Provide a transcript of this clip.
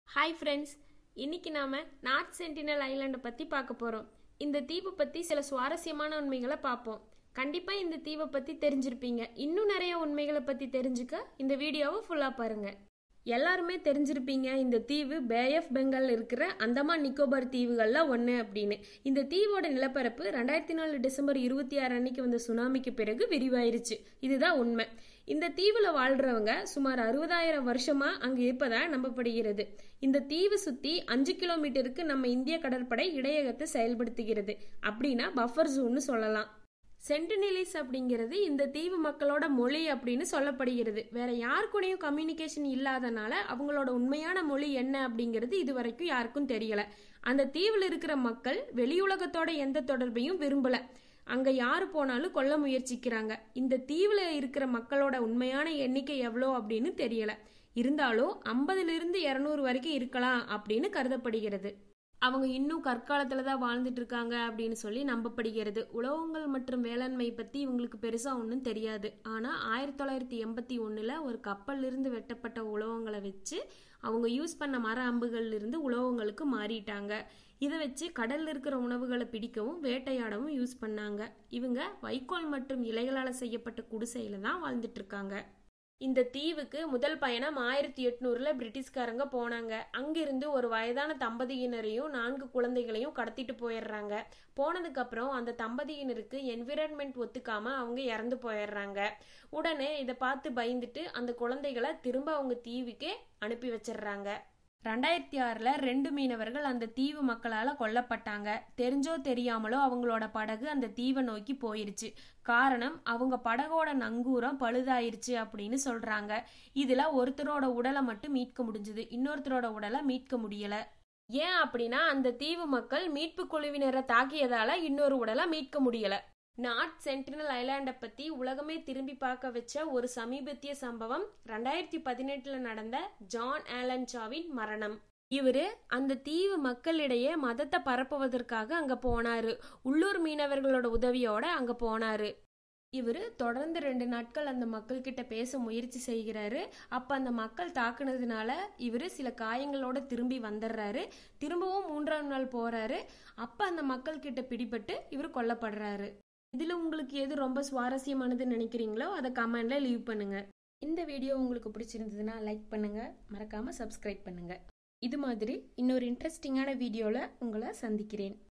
hi friends இன்னைக்கு நாம north sentinel ஐலாண்டை பத்தி பார்க்க போறோம் இந்த தீவு பத்தி சில சுவாரஸ்யமான உண்மைகளை பார்ப்போம் கண்டிப்பா இந்த தீவை பத்தி தெரிஞ்சிருப்பீங்க இன்னும் நிறைய உண்மைகளை பத்தி தெரிஞ்சுக்க இந்த வீடியோவை ஃபுல்லா பாருங்க எல்லாருமே தெரிஞ்சிருப்பீங்க இந்த தீவு பே ஆஃப் பெங்கால் இருக்கிற அந்தமான் நிக்கோபார் தீவுகள்ல ஒன்று அப்படின்னு இந்த தீவோட நிலப்பரப்பு ரெண்டாயிரத்தி நாலு டிசம்பர் இருபத்தி ஆறு அன்னைக்கு வந்த சுனாமிக்கு பிறகு விரிவாயிருச்சு இதுதான் உண்மை இந்த தீவுல வாழ்றவங்க சுமார் அறுபதாயிரம் வருஷமா அங்க இருப்பதா நம்பப்படுகிறது இந்த தீவு சுத்தி அஞ்சு கிலோமீட்டருக்கு நம்ம இந்திய கடற்படை இடையகத்தை செயல்படுத்துகிறது அப்படின்னா பஃபர் ஜோன்னு சொல்லலாம் சென்டினிலிஸ் அப்படிங்கிறது இந்த தீவு மக்களோட மொழி அப்படின்னு சொல்லப்படுகிறது வேற யார் கூடயும் கம்யூனிகேஷன் இல்லாதனால அவங்களோட உண்மையான மொழி என்ன அப்படிங்கிறது இது வரைக்கும் யாருக்கும் தெரியல அந்த தீவில் இருக்கிற மக்கள் வெளியுலகத்தோட எந்த தொடர்பையும் விரும்பல அங்க யாரு போனாலும் கொல்ல முயற்சிக்கிறாங்க இந்த தீவுல இருக்கிற மக்களோட உண்மையான எண்ணிக்கை எவ்வளோ அப்படின்னு தெரியல இருந்தாலும் ஐம்பதுல இருந்து இருநூறு வரைக்கும் இருக்கலாம் அப்படின்னு கருதப்படுகிறது அவங்க இன்னும் கற்காலத்துல தான் வாழ்ந்துட்டு இருக்காங்க அப்படின்னு சொல்லி நம்பப்படுகிறது உலோகங்கள் மற்றும் வேளாண்மை பத்தி இவங்களுக்கு பெருசா ஒன்றும் தெரியாது ஆனா ஆயிரத்தி தொள்ளாயிரத்தி எண்பத்தி ஒண்ணுல ஒரு கப்பல்ல இருந்து வெட்டப்பட்ட உலோகங்களை வச்சு அவங்க யூஸ் பண்ண மர அம்புகள்ல இருந்து உலோகங்களுக்கு மாறிட்டாங்க இதை வச்சு கடல்ல இருக்கிற உணவுகளை பிடிக்கவும் வேட்டையாடவும் யூஸ் பண்ணாங்க இவங்க வைக்கோல் மற்றும் இலைகளால செய்யப்பட்ட குடிசையில தான் வாழ்ந்துட்டு இருக்காங்க இந்த தீவுக்கு முதல் பயணம் ஆயிரத்தி எட்நூறுல பிரிட்டிஷ்காரங்க போனாங்க அங்கிருந்து ஒரு வயதான தம்பதியினரையும் நான்கு குழந்தைகளையும் கடத்திட்டு போயிடுறாங்க போனதுக்கு அப்புறம் அந்த தம்பதியினருக்கு என்விரான்மெண்ட் ஒத்துக்காம அவங்க இறந்து போயிடுறாங்க உடனே இதை பார்த்து பயந்துட்டு அந்த குழந்தைகளை திரும்ப அவங்க தீவுக்கே அனுப்பி வச்சிடுறாங்க ரெண்டாயிரத்தி ஆறுல ரெண்டு மீனவர்கள் அந்த தீவு மக்களால கொல்லப்பட்டாங்க தெரிஞ்சோ தெரியாமலோ அவங்களோட படகு அந்த தீவை நோக்கி போயிருச்சு காரணம் அவங்க படகோட நங்கூரம் பழுதாயிருச்சு அப்படின்னு சொல்றாங்க இதுல ஒருத்தரோட உடலை மட்டும் மீட்க முடிஞ்சது இன்னொருத்தரோட உடலை மீட்க முடியல ஏன் அப்படின்னா அந்த தீவு மக்கள் மீட்பு குழுவினரை தாக்கியதால இன்னொரு உடலை மீட்க முடியல நார்த் சென்டினல் ஐலாண்டை பத்தி உலகமே திரும்பி பார்க்க வச்ச ஒரு சமீபத்திய சம்பவம் ரெண்டாயிரத்தி பதினெட்டுல நடந்த ஜான் ஆலன் சாவின் மரணம் இவரு அந்த தீவு மக்களிடையே மதத்தை பரப்புவதற்காக அங்க போனாரு உள்ளூர் மீனவர்களோட உதவியோட அங்க போனாரு இவர் தொடர்ந்து ரெண்டு நாட்கள் அந்த மக்கள் கிட்ட பேச முயற்சி செய்கிறாரு அப்ப அந்த மக்கள் தாக்குனதுனால இவர் சில காயங்களோட திரும்பி வந்துடுறாரு திரும்பவும் மூன்றாம் நாள் போறாரு அப்ப அந்த மக்கள் கிட்ட பிடிபட்டு இவர் கொல்லப்படுறாரு இதுல உங்களுக்கு எது ரொம்ப சுவாரஸ்யமானதுன்னு நினைக்கிறீங்களோ அதை கமெண்ட்ல லீவ் பண்ணுங்க இந்த வீடியோ உங்களுக்கு பிடிச்சிருந்ததுன்னா லைக் பண்ணுங்க மறக்காம சப்ஸ்கிரைப் பண்ணுங்க இது மாதிரி இன்னொரு இன்ட்ரெஸ்டிங்கான வீடியோல உங்களை சந்திக்கிறேன்